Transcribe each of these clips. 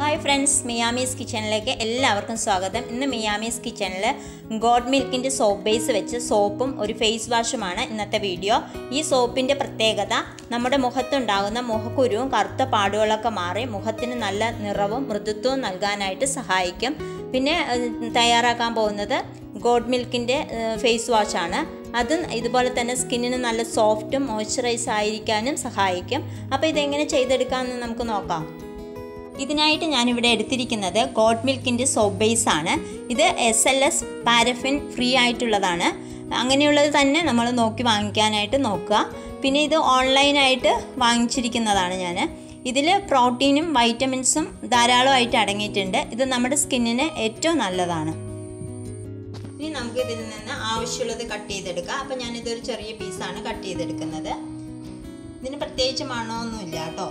hi friends മിയാമീസ് കിച്ചണിലേക്ക് എല്ലാവർക്കും സ്വാഗതം ഇന്ന് മിയാമീസ് കിച്ചണിൽ ഗോഡ് മിൽക്കിൻ്റെ സോപ്പ് ബേസ് വെച്ച് സോപ്പും ഒരു ഫേസ് വാഷുമാണ് ഇന്നത്തെ വീഡിയോ ഈ സോപ്പിൻ്റെ പ്രത്യേകത നമ്മുടെ മുഖത്തുണ്ടാകുന്ന മുഖക്കുരുവും കറുത്ത പാടുകളൊക്കെ മാറി മുഖത്തിന് നല്ല നിറവും മൃദുത്വവും നൽകാനായിട്ട് സഹായിക്കും പിന്നെ ഏഹ്, തയ്യാറാക്കാൻ പോകുന്നത് ഗോഡ് മിൽക്കിൻ്റെ ഫേസ് വാഷാണ് അതും ഇതുപോലെ തന്നെ സ്കിന്നിന് നല്ല സോഫ്റ്റും മോയ്സ്ചറൈസ് ആയിരിക്കാനും സഹായിക്കും അപ്പോൾ ഇതെങ്ങനെ ചെയ്തെടുക്കാമെന്ന് നമുക്ക് നോക്കാം ഇതിനായിട്ട് ഞാനിവിടെ എടുത്തിരിക്കുന്നത് ഗോഡ് മിൽക്കിൻ്റെ സോപ്പ് ബേസ് ആണ് ഇത് S L S paraffin free ആയിട്ടുള്ളതാണ് അങ്ങനെയുള്ളത് തന്നെ നമ്മൾ നോക്കി വാങ്ങിക്കാനായിട്ട് നോക്കുക പിന്നെ ഇത് ഓൺലൈനായിട്ട് വാങ്ങിച്ചിരിക്കുന്നതാണ് ഞാൻ ഇതിൽ പ്രോട്ടീനും വൈറ്റമിൻസും ധാരാളമായിട്ട് അടങ്ങിയിട്ടുണ്ട് ഇത് നമ്മുടെ സ്കിന്നിന് ഏറ്റവും നല്ലതാണ് ഇനി നമുക്ക് ഇതിൽ നിന്ന് ആവശ്യമുള്ളത് കട്ട് ചെയ്തെടുക്കാം അപ്പം ഞാനിതൊരു ചെറിയ പീസാണ് കട്ട് ചെയ്തെടുക്കുന്നത് ഇതിന് പ്രത്യേകിച്ച് മണമൊന്നുമില്ല കേട്ടോ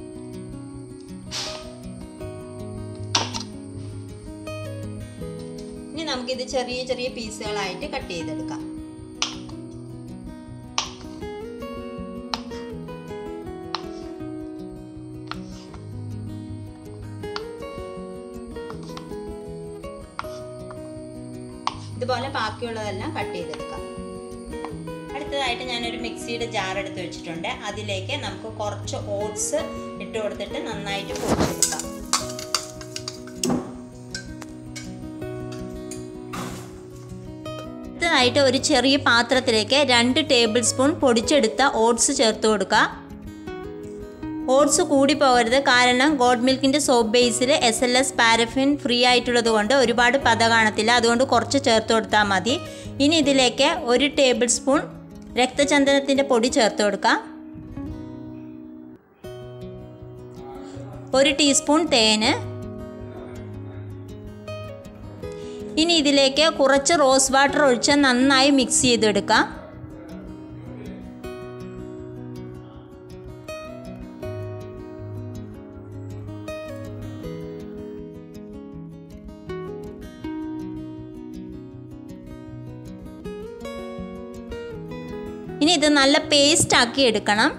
ഇനി നമുക്കിത് ചെറിയ ചെറിയ പീസുകളായിട്ട് കട്ട് ചെയ്തെടുക്കാം ഇതുപോലെ ബാക്കിയുള്ളതെല്ലാം കട്ട് ചെയ്തെടുക്കാം അടുത്തതായിട്ട് ഞാനൊരു മിക്സിയുടെ ജാർ എടുത്ത് വെച്ചിട്ടുണ്ട് അതിലേക്ക് നമുക്ക് കുറച്ച് ഓട്സ് ഇട്ട് കൊടുത്തിട്ട് നന്നായിട്ട് പൊടിച്ചെടുക്കാം അടുത്തതായിട്ട് ഒരു ചെറിയ പാത്രത്തിലേക്ക് രണ്ട് ടേബിൾ സ്പൂൺ പൊടിച്ചെടുത്ത ഓട്സ് ചേർത്ത് കൊടുക്കുക ഓട്സ് കൂടി പോകരുത് കാരണം ഗോഡ് മിൽക്കിൻ്റെ സോപ്പ് ബേസിൽ S L S paraffin free ആയിട്ടുള്ളത് കൊണ്ട് ഒരുപാട് പത കാണത്തില്ല അതുകൊണ്ട് കുറച്ച് ചേർത്ത് കൊടുത്താൽ മതി ഇനി ഇതിലേക്ക് ഒരു ടേബിൾ സ്പൂൺ രക്തചന്ദനത്തിൻ്റെ പൊടി ചേർത്ത് കൊടുക്കാം ഒരു ടീസ്പൂൺ തേന് ഇനി ഇതിലേക്ക് കുറച്ച് റോസ് വാട്ടർ ഒഴിച്ച് നന്നായി മിക്സ് ചെയ്തെടുക്കാം ഇനി ഇത് നല്ല പേസ്റ്റ് ആക്കി എടുക്കണം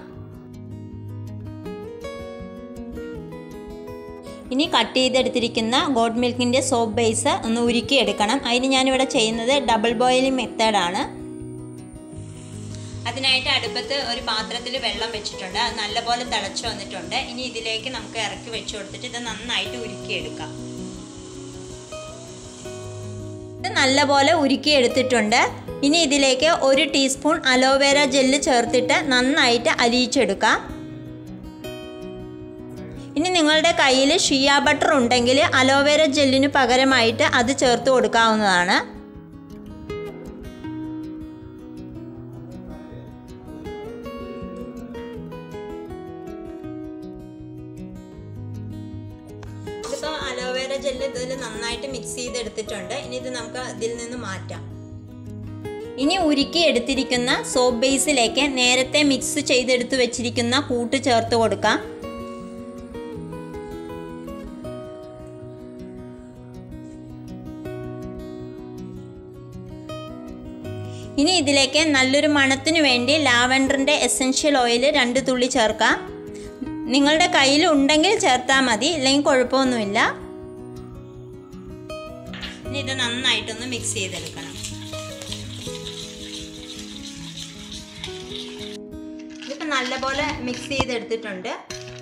ഇനി കട്ട് ചെയ്തെടുത്തിരിക്കുന്ന ഗോഡ് മിൽക്കിൻ്റെ സോപ്പ് ബേസ് ഒന്ന് ഉരുക്കി എടുക്കണം അതിന് ഞാനിവിടെ ചെയ്യുന്നത് ഡബിൾ ബോയിലിംഗ് മെത്തേഡാണ് അതിനായിട്ട് അടുപ്പത്ത് ഒരു പാത്രത്തിൽ വെള്ളം വെച്ചിട്ടുണ്ട് അത് നല്ലപോലെ തിളച്ച് വന്നിട്ടുണ്ട് ഇനി ഇതിലേക്ക് നമുക്ക് ഇറക്കി വെച്ച് കൊടുത്തിട്ട് ഇത് നന്നായിട്ട് ഉരുക്കിയെടുക്കാം ഇത് നല്ലപോലെ ഉരുക്കി എടുത്തിട്ടുണ്ട് ഇനി ഇതിലേക്ക് ഒരു ടീസ്പൂൺ അലോവേര ജെല്ല് ചേർത്തിട്ട് നന്നായിട്ട് അലിയിച്ചെടുക്കാം ഇനി നിങ്ങളുടെ കയ്യിൽ ഷിയ ബട്ടർ ഉണ്ടെങ്കിൽ അലോവേര ജെല്ലിന് പകരമായിട്ട് അത് ചേർത്ത് കൊടുക്കാവുന്നതാണ് ഇതിപ്പോൾ അലോവേര ജെല്ല് ഇതിൽ നന്നായിട്ട് മിക്സ് ചെയ്തെടുത്തിട്ടുണ്ട് ഇനി ഇത് നമുക്ക് ഇതിൽ നിന്ന് മാറ്റാം ഇനി ഉരുക്കി എടുത്തിരിക്കുന്ന സോപ്പ് ബേസിലേക്ക് നേരത്തെ മിക്സ് ചെയ്തെടുത്ത് വെച്ചിരിക്കുന്ന കൂട്ട് ചേർത്ത് കൊടുക്കാം ഇനി ഇതിലേക്ക് നല്ലൊരു മണത്തിന് വേണ്ടി ലാവൻഡറിൻ്റെ എസെൻഷ്യൽ ഓയിൽ രണ്ട് തുള്ളി ചേർക്കാം നിങ്ങളുടെ കയ്യിൽ ഉണ്ടെങ്കിൽ ചേർത്താൽ മതി ഇല്ലെങ്കിൽ കുഴപ്പമൊന്നുമില്ല ഇനി ഇത് നന്നായിട്ടൊന്ന് മിക്സ് ചെയ്തെടുക്കണം ഇതിപ്പോൾ നല്ലപോലെ മിക്സ് ചെയ്തെടുത്തിട്ടുണ്ട്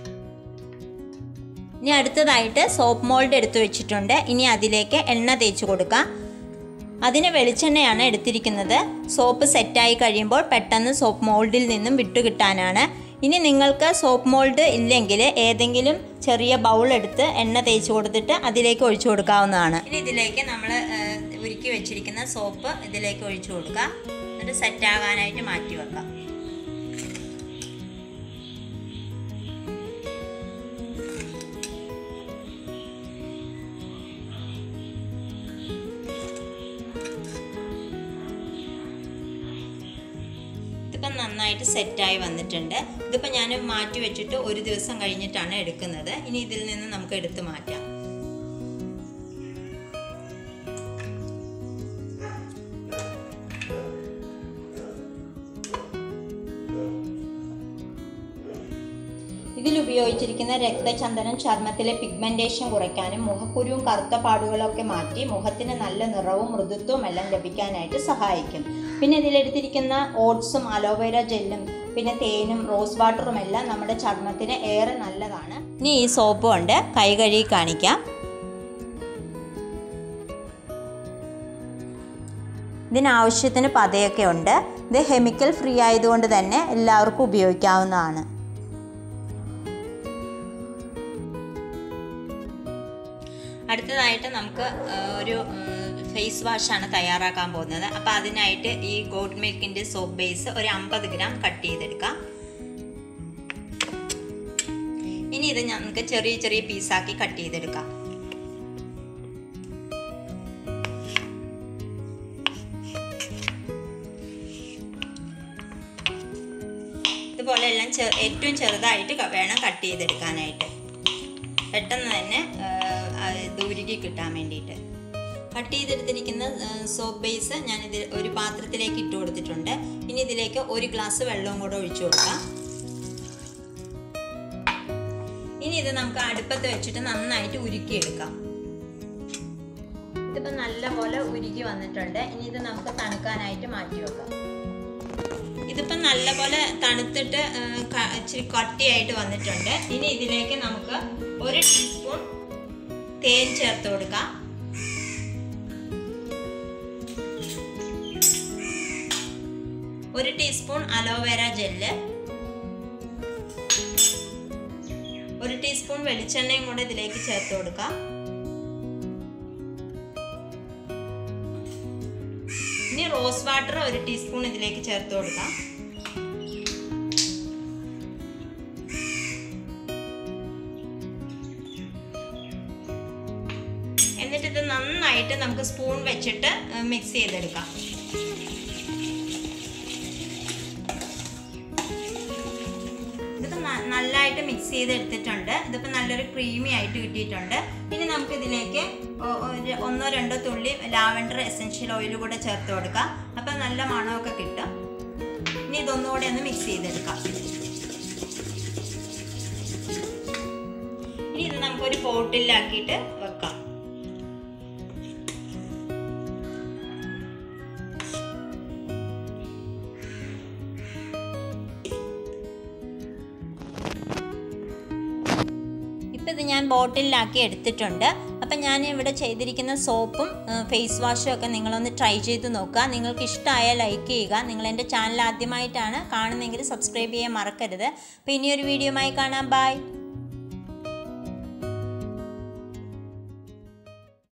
ഇനി അടുത്തതായിട്ട് സോപ്പ് മോൾഡ് എടുത്തു വെച്ചിട്ടുണ്ട് ഇനി അതിലേക്ക് എണ്ണ തേച്ച് കൊടുക്കാം അതിന് വെളിച്ചെണ്ണയാണ് എടുത്തിരിക്കുന്നത് സോപ്പ് സെറ്റായി കഴിയുമ്പോൾ പെട്ടെന്ന് സോപ്പ് മോൾഡിൽ നിന്നും വിട്ടുകിട്ടാനാണ് ഇനി നിങ്ങൾക്ക് സോപ്പ് മോൾഡ് ഇല്ലെങ്കിൽ ഏതെങ്കിലും ചെറിയ ബൗൾ എടുത്ത് എണ്ണ തേച്ച് കൊടുത്തിട്ട് അതിലേക്ക് ഒഴിച്ചു കൊടുക്കാവുന്നതാണ് ഇനി ഇതിലേക്ക് നമ്മൾ ഉരുക്കി വെച്ചിരിക്കുന്ന സോപ്പ് ഇതിലേക്ക് ഒഴിച്ചു കൊടുക്കുക എന്നിട്ട് സെറ്റാകാനായിട്ട് മാറ്റി വെക്കാം ഇതിപ്പം നന്നായിട്ട് സെറ്റായി വന്നിട്ടുണ്ട് ഇതിപ്പോൾ ഞാൻ മാറ്റി വെച്ചിട്ട് ഒരു ദിവസം കഴിഞ്ഞിട്ടാണ് എടുക്കുന്നത് ഇനി ഇതിൽ നിന്ന് നമുക്ക് എടുത്ത് മാറ്റാം ഇതിൽ ഉപയോഗിച്ചിരിക്കുന്ന രക്തചന്ദനം ചർമ്മത്തിലെ പിഗ്മെന്റേഷൻ കുറയ്ക്കാനും മുഖക്കുരുവും കറുത്ത പാടുകളൊക്കെ മാറ്റി മുഖത്തിന് നല്ല നിറവും മൃദുത്വവും എല്ലാം ലഭിക്കാനായിട്ട് സഹായിക്കും പിന്നെ ഇതിലെടുത്തിരിക്കുന്ന ഓട്സും അലോവേര ജെല്ലും പിന്നെ തേനും റോസ് വാട്ടറും എല്ലാം നമ്മുടെ ചർമ്മത്തിന് ഏറെ നല്ലതാണ് ഇനി ഈ സോപ്പ് കൊണ്ട് കൈ കഴുകി കാണിക്കാം ഇതിനാവശ്യത്തിന് പതയൊക്കെ ഉണ്ട് ഇത് കെമിക്കൽ ഫ്രീ ആയതുകൊണ്ട് തന്നെ എല്ലാവർക്കും ഉപയോഗിക്കാവുന്നതാണ് അടുത്തതായിട്ട് നമുക്ക് ആ, ഒരു ഫേസ് വാഷാണ് തയ്യാറാക്കാൻ പോകുന്നത് അപ്പോൾ അതിനായിട്ട് ഈ ഗോഡ് മിൽക്കിൻ്റെ സോപ്പ് ബേസ് ഒരു അമ്പത് ഗ്രാം കട്ട് ചെയ്തെടുക്കാം ഇനി ഇത് നമുക്ക് ചെറിയ ചെറിയ പീസാക്കി കട്ട് ചെയ്തെടുക്കാം ഇതുപോലെ എല്ലാം ചെ- ഏറ്റവും ചെറുതായിട്ട് ക- വേണം കട്ട് ചെയ്തെടുക്കാനായിട്ട് പെട്ടെന്ന് തന്നെ ദൂരിക്ക് കിട്ടാൻ വേണ്ടിയിട്ട് കട്ട് ചെയ്തെടുത്തിരിക്കുന്ന സോപ്പ് ബേസ് ഞാൻ ഇതിൽ ഒരു പാത്രത്തിലേക്ക് ഇട്ട് കൊടുത്തിട്ടുണ്ട് ഇനി ഇതിലേക്ക് ഒരു ഗ്ലാസ് വെള്ളവും കൂടെ ഒഴിച്ചു കൊടുക്കാം ഇനി ഇത് നമുക്ക് അടുപ്പത്ത് വെച്ചിട്ട് നന്നായിട്ട് ഉരുക്കിയെടുക്കാം ഇതിപ്പോൾ നല്ലപോലെ ഉരുക്കി വന്നിട്ടുണ്ട് ഇനി ഇത് നമുക്ക് തണുക്കാനായിട്ട് മാറ്റി വെക്കാം ഇതിപ്പം നല്ലപോലെ തണുത്തിട്ട് ആ, ക- ഇച്ചിരി കട്ടിയായിട്ട് വന്നിട്ടുണ്ട് ഇനി ഇതിലേക്ക് നമുക്ക് ഒരു ടീസ്പൂൺ തേൻ ചേർത്ത് കൊടുക്കാം ഒരു ടീസ്പൂൺ അലോവേര ജെല്ല് ഒരു ടീസ്പൂൺ വെളിച്ചെണ്ണയും കൂടെ ഇതിലേക്ക് ചേർത്ത് കൊടുക്കാം ഇനി റോസ് വാട്ടർ ഒരു ടീസ്പൂൺ ഇതിലേക്ക് ചേർത്ത് കൊടുക്കാം എന്നിട്ട് ഇത് നന്നായിട്ട് നമുക്ക് സ്പൂൺ വെച്ചിട്ട് മിക്സ് ചെയ്തെടുക്കാം ഇതിപ്പോൾ നല്ലതായിട്ട് മിക്സ് ചെയ്തെടുത്തിട്ടുണ്ട് ഇതിപ്പോൾ നല്ലൊരു ക്രീമി ആയിട്ട് കിട്ടിയിട്ടുണ്ട് ഇനി നമുക്ക് ഇതിലേക്ക് ഒ- ഒരു ഒന്നോ രണ്ടോ തുള്ളി ലാവൻഡർ എസെൻഷ്യൽ ഓയിൽ കൂടെ ചേർത്ത് കൊടുക്കാം അപ്പം നല്ല മണമൊക്കെ കിട്ടും ഇനി ഇതൊന്നുകൂടെ ഒന്ന് മിക്സ് ചെയ്തെടുക്കാം ഇനി ഇത് നമുക്കൊരു ബോട്ടിലാക്കിയിട്ട് വെക്കാം ഇപ്പം ഇത് ഞാൻ ബോട്ടിലാക്കി എടുത്തിട്ടുണ്ട് അപ്പം ഞാൻ ഇവിടെ ചെയ്തിരിക്കുന്ന സോപ്പും ഫേസ് വാഷും ഒക്കെ നിങ്ങളൊന്ന് ട്രൈ ചെയ്ത് നോക്കുക നിങ്ങൾക്ക് ഇഷ്ടമായ ലൈക്ക് ചെയ്യുക നിങ്ങൾ എൻ്റെ ചാനൽ ആദ്യമായിട്ടാണ് കാണുന്നതെങ്കിൽ സബ്സ്ക്രൈബ് ചെയ്യാൻ മറക്കരുത് അപ്പോൾ ഇനിയൊരു വീഡിയോയുമായി കാണാം ബൈ